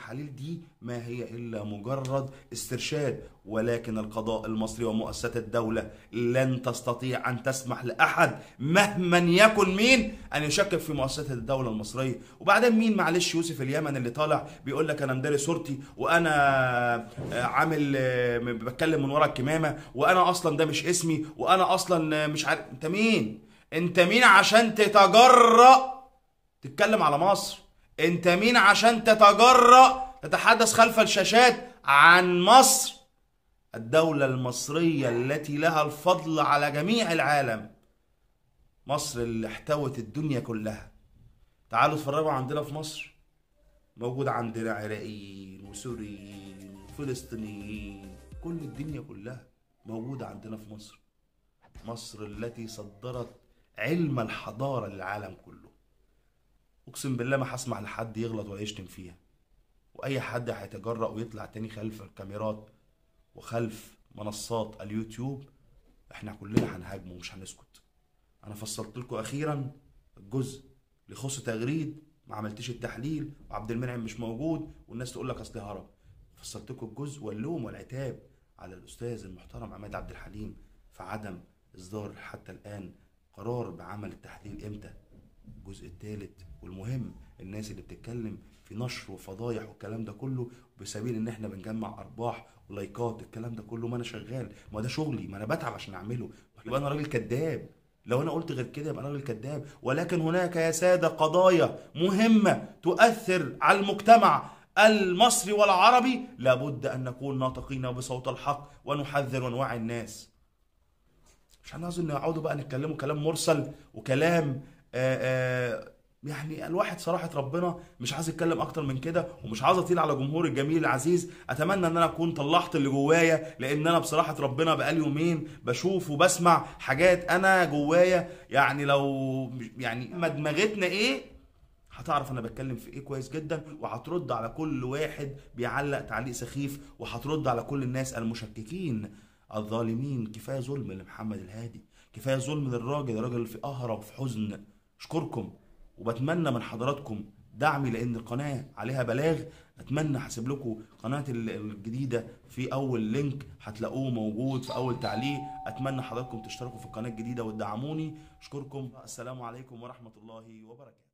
التحاليل دي ما هي الا مجرد استرشاد ولكن القضاء المصري ومؤسسات الدوله لن تستطيع ان تسمح لاحد مهما يكن مين ان يشكك في مؤسسات الدوله المصريه وبعدين مين معلش يوسف اليمن اللي طالع بيقول لك انا مداري صورتي وانا آه، عامل آه، بتكلم من ورا الكمامه وانا اصلا ده مش اسمي وانا اصلا آه، مش عارف انت مين انت مين عشان تتجرأ تتكلم على مصر انت مين عشان تتجرأ تتحدث خلف الشاشات عن مصر الدولة المصرية التي لها الفضل على جميع العالم مصر اللي احتوت الدنيا كلها تعالوا اتفرجوا عندنا في مصر موجود عندنا عراقيين وسوريين وفلسطينيين كل الدنيا كلها موجودة عندنا في مصر مصر التي صدرت علم الحضارة للعالم كله اقسم بالله ما هسمح لحد يغلط ولا يشتم فيها واي حد هيتجرأ ويطلع تاني خلف الكاميرات وخلف منصات اليوتيوب احنا كلنا هنهاجمه ومش هنسكت انا فصلت لكم اخيرا الجزء اللي يخص تغريد ما عملتش التحليل وعبد المنعم مش موجود والناس تقول لك اصل هرب فصلت لكم الجزء واللوم والعتاب على الاستاذ المحترم عماد عبد الحليم في عدم اصدار حتى الان قرار بعمل التحليل امتى الجزء الثالث والمهم الناس اللي بتتكلم في نشر وفضايح والكلام ده كله بسبيل ان احنا بنجمع ارباح ولايكات الكلام ده كله ما انا شغال ما ده شغلي ما انا بتعب عشان اعمله يبقى انا راجل كذاب لو انا قلت غير كده يبقى انا راجل كذاب ولكن هناك يا ساده قضايا مهمه تؤثر على المجتمع المصري والعربي لابد ان نكون ناطقين بصوت الحق ونحذر ونوعي الناس مش هنعوز ان يقعدوا بقى نتكلموا كلام مرسل وكلام آآ آآ يعني الواحد صراحة ربنا مش عايز يتكلم أكتر من كده ومش عايز أطيل على جمهور الجميل العزيز أتمنى إن أنا أكون طلعت اللي جوايا لأن أنا بصراحة ربنا بقالي يومين بشوف وبسمع حاجات أنا جوايا يعني لو يعني ما دماغتنا إيه هتعرف انا بتكلم في ايه كويس جدا وهترد على كل واحد بيعلق تعليق سخيف وهترد على كل الناس المشككين الظالمين كفايه ظلم لمحمد الهادي كفايه ظلم للراجل الراجل في قهره وفي حزن اشكركم وبتمنى من حضراتكم دعمي لان القناه عليها بلاغ اتمنى هسيب لكم قناه ال- الجديده في اول لينك هتلاقوه موجود في اول تعليق اتمنى حضراتكم تشتركوا في القناه الجديده وتدعموني اشكركم السلام عليكم ورحمه الله وبركاته